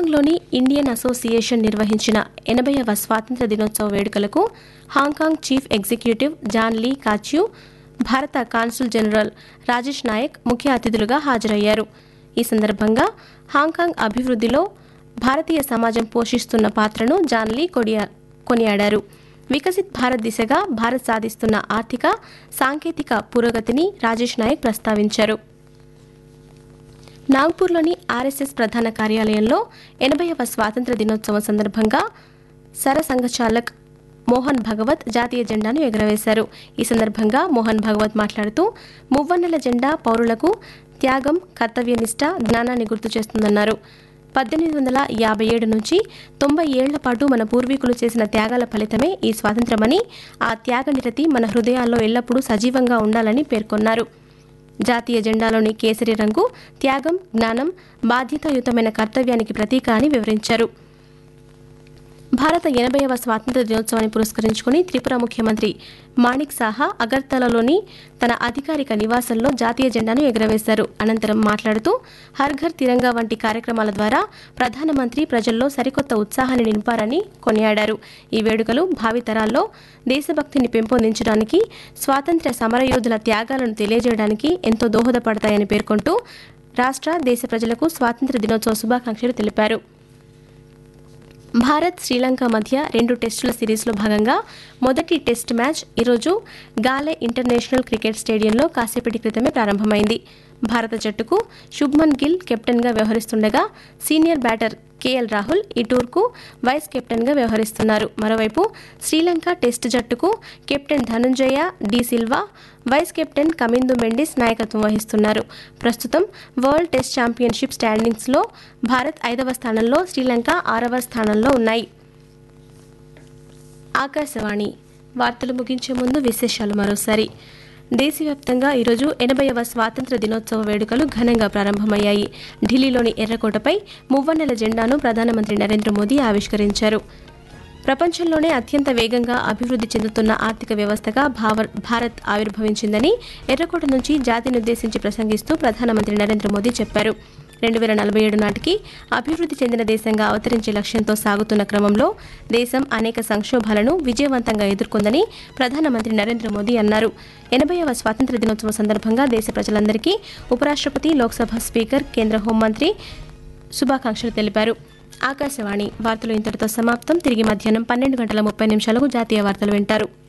హాంకాంగ్లోని Indian association నిర్వహించిన ఎనభైవ స్వాతంత్ర దినోత్సవ వేడుకలకు Hong Kong chief executive John Lee Kachiu భారత కాన్సుల్ జనరల్ రాజేష్ నాయక్ ముఖ్య అతిథులుగా హాజరయ్యారు ఈ సందర్భంగా హాంకాంగ్ అభివృద్ధిలో భారతీయ సమాజం పోషిస్తున్న పాత్రను జాన్ లీ కొడియా కొనియాడారు వికసిత్ భారత్ దిశగా భారత్ సాధిస్తున్న ఆర్థిక సాంకేతిక పురోగతిని రాజేష్ నాయక్ ప్రస్తావించారు నాగ్పూర్లోని ఆర్ఎస్ఎస్ ప్రధాన కార్యాలయంలో ఎనభైవ స్వాతంత్ర దినోత్సవం సందర్భంగా సరసంఘ చాలక్ మోహన్ భగవత్ జాతీయ జెండాను ఎగురవేశారు ఈ సందర్భంగా మోహన్ భగవత్ మాట్లాడుతూ మువ్వన్నెల జెండా పౌరులకు త్యాగం కర్తవ్యనిష్ట జ్ఞానాన్ని గుర్తు చేస్తుందన్నారు పద్దెనిమిది వందల యాభై ఏడు నుంచి తొంభై ఏళ్ల పాటు మన పూర్వీకులు చేసిన త్యాగాల ఫలితమే ఈ స్వాతంత్రమని ఆ త్యాగనిరతి మన హృదయాల్లో ఎల్లప్పుడూ సజీవంగా ఉండాలని పేర్కొన్నారు జాతీయ జెండాలోని కేసరి రంగు త్యాగం జ్ఞానం బాధ్యతాయుతమైన కర్తవ్యానికి ప్రతీక అని వివరించారు భారత ఎనభైవ స్వాతంత్ర దినోత్సవాన్ని పురస్కరించుకుని త్రిపుర ముఖ్యమంత్రి మాణిక్ సాహా అగర్తలలోని తన అధికారిక నివాసంలో జాతీయ జెండాను ఎగురవేశారు అనంతరం మాట్లాడుతూ హర్ ఘర్ తిరంగా వంటి కార్యక్రమాల ద్వారా ప్రధానమంత్రి ప్రజల్లో సరికొత్త ఉత్సాహాన్ని నింపారని కొనియాడారు ఈ వేడుకలు భావితరాల్లో దేశభక్తిని పెంపొందించడానికి స్వాతంత్ర్య సమరయోధుల త్యాగాలను తెలియజేయడానికి ఎంతో దోహదపడతాయని పేర్కొంటూ రాష్ట్ర దేశ ప్రజలకు స్వాతంత్ర దినోత్సవ శుభాకాంక్షలు తెలిపారు భారత్ శ్రీలంక మధ్య రెండు టెస్టుల సిరీస్లో భాగంగా మొదటి టెస్ట్ మ్యాచ్ ఈరోజు గాలే ఇంటర్నేషనల్ క్రికెట్ స్టేడియంలో కాసేపటి క్రితమే ప్రారంభమైంది భారత జట్టుకు శుభ్మన్ గిల్ కెప్టెన్గా వ్యవహరిస్తుండగా సీనియర్ బ్యాటర్ కేఎల్ రాహుల్ ఈ టూర్కు వైస్ కెప్టెన్గా వ్యవహరిస్తున్నారు మరోవైపు శ్రీలంక టెస్ట్ జట్టుకు captain Dhananjaya de Silva vice captain Kamindu Mendis నాయకత్వం వహిస్తున్నారు ప్రస్తుతం వరల్డ్ టెస్ట్ ఛాంపియన్షిప్ స్టాండింగ్స్లో భారత్ ఐదవ స్థానంలో శ్రీలంక ఆరవ స్థానంలో ఉన్నాయి ఆకాశవాణి వార్తలు ముగించే ముందు విశేషాలు మరోసారి దేశవ్యాప్తంగా ఈరోజు ఎనభైవ స్వాతంత్ర దినోత్సవ వేడుకలు ఘనంగా ప్రారంభమయ్యాయి ఢిల్లీలోని ఎర్రకోటపై మువ్వన్నెల జెండాను ప్రధానమంత్రి నరేంద్ర మోదీ ఆవిష్కరించారు ప్రపంచంలోనే అత్యంత వేగంగా అభివృద్ధి చెందుతున్న ఆర్థిక వ్యవస్థగా భావ- భారత్ ఆవిర్భవించిందని ఎర్రకోట నుంచి జాతినుద్దేశించి ప్రసంగిస్తూ ప్రధానమంత్రి నరేంద్ర మోదీ చెప్పారు రెండు వేల నలభై ఏడు నాటికి అభివృద్ధి చెందిన దేశంగా అవతరించే లక్ష్యంతో సాగుతున్న క్రమంలో దేశం అనేక సంక్షోభాలను విజయవంతంగా ఎదుర్కొందని ప్రధానమంత్రి నరేంద్ర మోదీ అన్నారు ఎనభైవ స్వాతంత్ర దినోత్సవం సందర్భంగా దేశ ప్రజలందరికీ ఉపరాష్ట్రపతి లోక్సభ స్పీకర్ కేంద్ర హోంమంత్రి శుభాకాంక్షలు తెలిపారు ఆకాశవాణి వార్తలు ఇంతటితో సమాప్తం తిరిగి మధ్యాహ్నం పన్నెండు గంటల ముప్పై నిమిషాలకు జాతీయ వార్తలు వింటారు